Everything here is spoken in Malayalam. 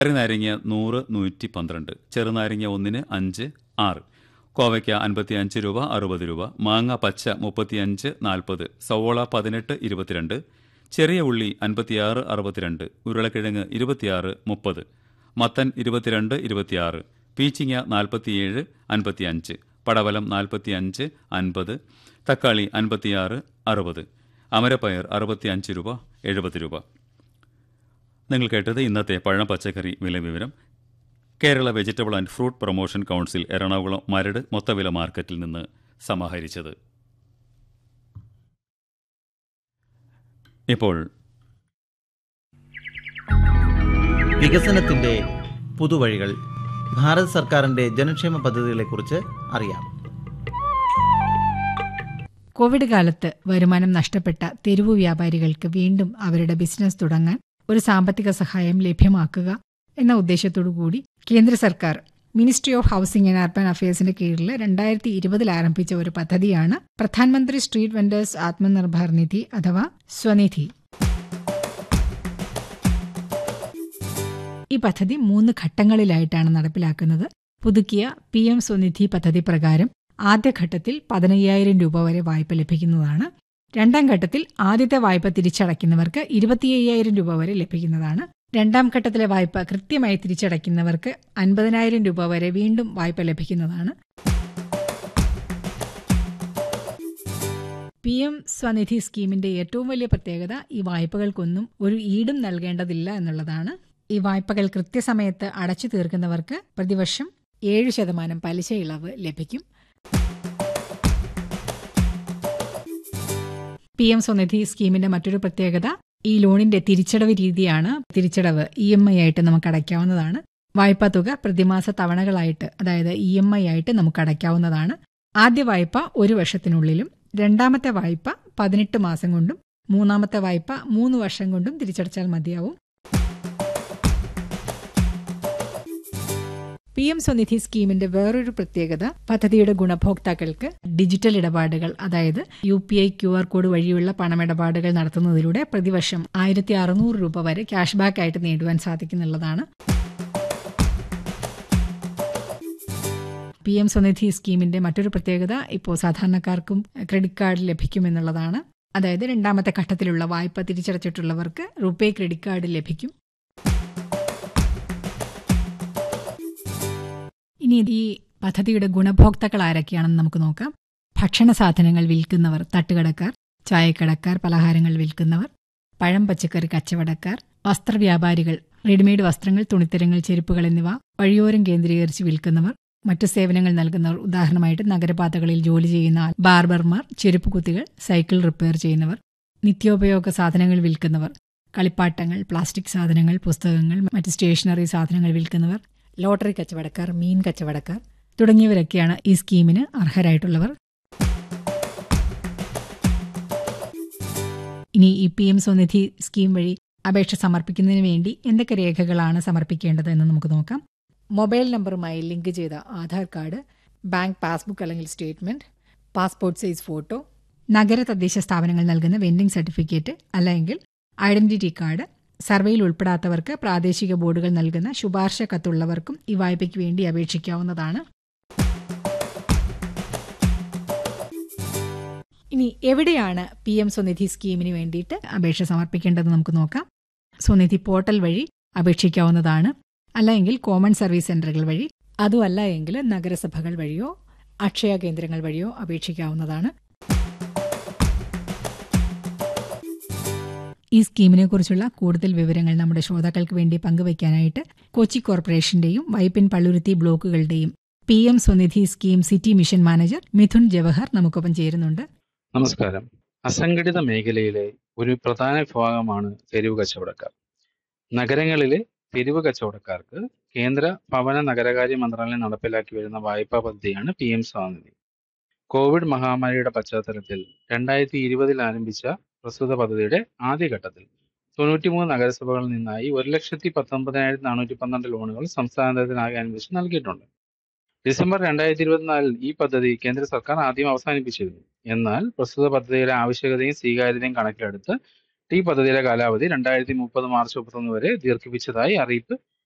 നാരങ്ങ നൂറ് നൂറ്റി പന്ത്രണ്ട് ചെറുനാരങ്ങ ഒന്നിന് അഞ്ച് ആറ് കോവയ്ക്ക അൻപത്തി അഞ്ച് രൂപ അറുപത് രൂപ മാങ്ങ പച്ച മുപ്പത്തിയഞ്ച് നാൽപ്പത് സവോള പതിനെട്ട് ഇരുപത്തിരണ്ട് ചെറിയ ഉള്ളി അൻപത്തിയാറ് അറുപത്തിരണ്ട് ഉരുളക്കിഴങ്ങ് ഇരുപത്തിയാറ് മുപ്പത് മത്തൻ ഇരുപത്തിരണ്ട് ഇരുപത്തിയാറ് പീച്ചിങ്ങ നാൽപ്പത്തിയേഴ് അൻപത്തിയഞ്ച് പടവലം നാൽപ്പത്തിയഞ്ച് അൻപത് തക്കാളി അൻപത്തിയാറ് അറുപത് അമരപ്പയർ അറുപത്തിയഞ്ച് രൂപ എഴുപത് രൂപ നിങ്ങൾ കേട്ടത് ഇന്നത്തെ പഴം പച്ചക്കറി വില വിവരം Kerala vegetable and fruit promotion council Ernakulam Maradu മൊത്തവില മാർക്കറ്റിൽ നിന്ന് സമാഹരിച്ചത് ഇപ്പോൾ വികസനത്തിന്റെ പുതുവഴികൾ ഭാരത് സർക്കാരിന്റെ ജനക്ഷേമ പദ്ധതികളെക്കുറിച്ച് അറിയാം കോവിഡ് കാലത്ത് വരുമാനം നഷ്ടപ്പെട്ട തെരുവു വ്യാപാരികൾക്ക് വീണ്ടും അവരുടെ ബിസിനസ് തുടങ്ങാൻ ഒരു സാമ്പത്തിക സഹായം ലഭ്യമാക്കുക എന്ന ഉദ്ദേശത്തോടു കൂടി കേന്ദ്ര സർക്കാർ ministry of housing and urban അഫയേഴ്സിന്റെ കീഴിൽ രണ്ടായിരത്തി ഇരുപതിൽ ആരംഭിച്ച ഒരു പദ്ധതിയാണ് പ്രധാനമന്ത്രി സ്ട്രീറ്റ് വെൻഡേഴ്സ് ആത്മനിർഭർ നിധി അഥവാ സ്വനിധി ഈ പദ്ധതി മൂന്ന് ഘട്ടങ്ങളിലായിട്ടാണ് നടപ്പിലാക്കുന്നത് പുതുക്കിയ പി എം സ്വനിധി പദ്ധതി പ്രകാരം ആദ്യഘട്ടത്തിൽ പതിനയ്യായിരം രൂപ വരെ വായ്പ ലഭിക്കുന്നതാണ് രണ്ടാം ഘട്ടത്തിൽ ആദ്യത്തെ വായ്പ തിരിച്ചടയ്ക്കുന്നവർക്ക് ഇരുപത്തിയ്യായിരം രൂപ വരെ ലഭിക്കുന്നതാണ് രണ്ടാം ഘട്ടത്തിലെ വായ്പ കൃത്യമായി തിരിച്ചടയ്ക്കുന്നവർക്ക് അൻപതിനായിരം രൂപ വരെ വീണ്ടും വായ്പ ലഭിക്കുന്നതാണ് പി എം സ്വനിധി സ്കീമിന്റെ ഏറ്റവും വലിയ പ്രത്യേകത ഈ വായ്പകൾക്കൊന്നും ഒരു ഈടും നൽകേണ്ടതില്ല എന്നുള്ളതാണ് ഈ വായ്പകൾ കൃത്യസമയത്ത് അടച്ചു തീർക്കുന്നവർക്ക് പ്രതിവർഷം ഏഴ് ശതമാനം പലിശ ഇളവ് ലഭിക്കും പി എം സ്വനിധി സ്കീമിന്റെ മറ്റൊരു പ്രത്യേകത ഈ ലോണിന്റെ തിരിച്ചടവ് രീതിയാണ് തിരിച്ചടവ് ഇ എം ഐ ആയിട്ട് നമുക്ക് അടയ്ക്കാവുന്നതാണ് വായ്പാ തുക പ്രതിമാസ തവണകളായിട്ട് അതായത് ഇ എം ഐ ആയിട്ട് നമുക്ക് അടയ്ക്കാവുന്നതാണ് ആദ്യ വായ്പ ഒരു വർഷത്തിനുള്ളിലും രണ്ടാമത്തെ വായ്പ പതിനെട്ട് മാസം കൊണ്ടും മൂന്നാമത്തെ വായ്പ മൂന്ന് വർഷം കൊണ്ടും തിരിച്ചടച്ചാൽ മതിയാവും പി എം സ്വനിധി സ്കീമിന്റെ വേറൊരു പ്രത്യേകത പദ്ധതിയുടെ ഗുണഭോക്താക്കൾക്ക് ഡിജിറ്റൽ ഇടപാടുകൾ അതായത് U P I Q R code വഴിയുള്ള പണമിടപാടുകൾ നടത്തുന്നതിലൂടെ പ്രതിവർഷം ആയിരത്തി അറുന്നൂറ് രൂപ വരെ ക്യാഷ് ബാക്ക് ആയിട്ട് നേടുവാൻ സാധിക്കുന്നുള്ളതാണ് പി എം സ്വനിധി സ്കീമിന്റെ മറ്റൊരു പ്രത്യേകത ഇപ്പോൾ സാധാരണക്കാർക്കും ക്രെഡിറ്റ് കാർഡ് ലഭിക്കുമെന്നുള്ളതാണ് അതായത് രണ്ടാമത്തെ ഘട്ടത്തിലുള്ള വായ്പ തിരിച്ചടച്ചിട്ടുള്ളവർക്ക് റുപേ ക്രെഡിറ്റ് കാർഡ് ലഭിക്കും ഇനി ഈ പദ്ധതിയുടെ ഗുണഭോക്താക്കൾ ആരൊക്കെയാണെന്ന് നമുക്ക് നോക്കാം ഭക്ഷണ സാധനങ്ങൾ വിൽക്കുന്നവർ തട്ടുകടക്കാർ ചായക്കടക്കാർ പലഹാരങ്ങൾ വിൽക്കുന്നവർ പഴം പച്ചക്കറി കച്ചവടക്കാർ വസ്ത്രവ്യാപാരികൾ റെഡിമെയ്ഡ് വസ്ത്രങ്ങൾ തുണിത്തരങ്ങൾ ചെരുപ്പുകൾ എന്നിവ വഴിയോരം കേന്ദ്രീകരിച്ച് വിൽക്കുന്നവർ മറ്റു സേവനങ്ങൾ നൽകുന്നവർ ഉദാഹരണമായിട്ട് നഗരപാതകളിൽ ജോലി ചെയ്യുന്ന ബാർബർമാർ ചെരുപ്പ് കുത്തികൾ സൈക്കിൾ റിപ്പയർ ചെയ്യുന്നവർ നിത്യോപയോഗ സാധനങ്ങൾ വിൽക്കുന്നവർ കളിപ്പാട്ടങ്ങൾ പ്ലാസ്റ്റിക് സാധനങ്ങൾ പുസ്തകങ്ങൾ മറ്റ് സ്റ്റേഷനറി സാധനങ്ങൾ വിൽക്കുന്നവർ ലോട്ടറി കച്ചവടക്കാർ മീൻ കച്ചവടക്കാർ തുടങ്ങിയവരൊക്കെയാണ് ഈ സ്കീമിന് അർഹരായിട്ടുള്ളവർ ഇനി ഈ പി എം സ്വനിധി സ്കീം വഴി അപേക്ഷ സമർപ്പിക്കുന്നതിന് വേണ്ടി എന്തൊക്കെ രേഖകളാണ് സമർപ്പിക്കേണ്ടത് എന്ന് നമുക്ക് നോക്കാം മൊബൈൽ നമ്പറുമായി ലിങ്ക് ചെയ്ത ആധാർ കാർഡ് ബാങ്ക് പാസ്ബുക്ക് അല്ലെങ്കിൽ സ്റ്റേറ്റ്മെന്റ് പാസ്പോർട്ട് സൈസ് ഫോട്ടോ നഗര തദ്ദേശ സ്ഥാപനങ്ങൾ നൽകുന്ന വെൻഡിംഗ് സർട്ടിഫിക്കറ്റ് അല്ലെങ്കിൽ ഐഡന്റിറ്റി കാർഡ് സർവേയിൽ ഉൾപ്പെടാത്തവർക്ക് പ്രാദേശിക ബോർഡുകൾ നൽകുന്ന ശുപാർശ കത്തുള്ളവർക്കും ഈ വായ്പയ്ക്ക് വേണ്ടി അപേക്ഷിക്കാവുന്നതാണ് ഇനി എവിടെയാണ് പി എം സ്വനിധി സ്കീമിന് വേണ്ടിയിട്ട് അപേക്ഷ സമർപ്പിക്കേണ്ടത് നമുക്ക് നോക്കാം സ്വനിധി പോർട്ടൽ വഴി അപേക്ഷിക്കാവുന്നതാണ് അല്ലെങ്കിൽ കോമൺ സർവീസ് സെന്ററുകൾ വഴി അതുമല്ല എങ്കിൽ നഗരസഭകൾ വഴിയോ അക്ഷയ കേന്ദ്രങ്ങൾ വഴിയോ അപേക്ഷിക്കാവുന്നതാണ് ഈ സ്കീമിനെ കുറിച്ചുള്ള കൂടുതൽ വിവരങ്ങൾ നമ്മുടെ ശ്രോതാക്കൾക്ക് വേണ്ടി പങ്കുവയ്ക്കാനായിട്ട് കൊച്ചി കോർപ്പറേഷന്റെയും വൈപ്പിൻ പള്ളുരുത്തി ബ്ലോക്കുകളുടെയും P M Svanidhi scheme city mission manager Mithun Jawahar നമുക്കൊപ്പം ചേരുന്നുണ്ട് നമസ്കാരം അസംഘടിത മേഖലയിലെ ഒരു പ്രധാന വിഭാഗമാണ് തെരുവ് കച്ചവടക്കാർ നഗരങ്ങളിലെ തെരുവ് കച്ചവടക്കാർക്ക് കേന്ദ്ര ഭവന നഗരകാര്യ മന്ത്രാലയം നടപ്പിലാക്കി വരുന്ന വായ്പാ പദ്ധതിയാണ് പി എം സ്വാനിധി കോവിഡ് മഹാമാരിയുടെ പശ്ചാത്തലത്തിൽ രണ്ടായിരത്തി ഇരുപതിൽ ആരംഭിച്ച പ്രസ്തുത പദ്ധതിയുടെ ആദ്യഘട്ടത്തിൽ തൊണ്ണൂറ്റിമൂന്ന് നഗരസഭകളിൽ നിന്നായി ഒരു ലക്ഷത്തി പത്തൊമ്പതിനായിരത്തി നാനൂറ്റി പന്ത്രണ്ട് ലോണുകൾ സംസ്ഥാനത്തിനാകെ അനുവദിച്ച് നൽകിയിട്ടുണ്ട് ഡിസംബർ രണ്ടായിരത്തി ഇരുപത്തിനാലിൽ ഈ പദ്ധതി കേന്ദ്ര സർക്കാർ ആദ്യം അവസാനിപ്പിച്ചിരുന്നു എന്നാൽ പ്രസ്തുത പദ്ധതിയുടെ ആവശ്യകതയും സ്വീകാര്യതയും കണക്കിലെടുത്ത് ഈ പദ്ധതിയുടെ കാലാവധി രണ്ടായിരത്തി മുപ്പത് മാർച്ച് മുപ്പത്തൊന്ന് വരെ ദീർഘിപ്പിച്ചതായി അറിയിപ്പ്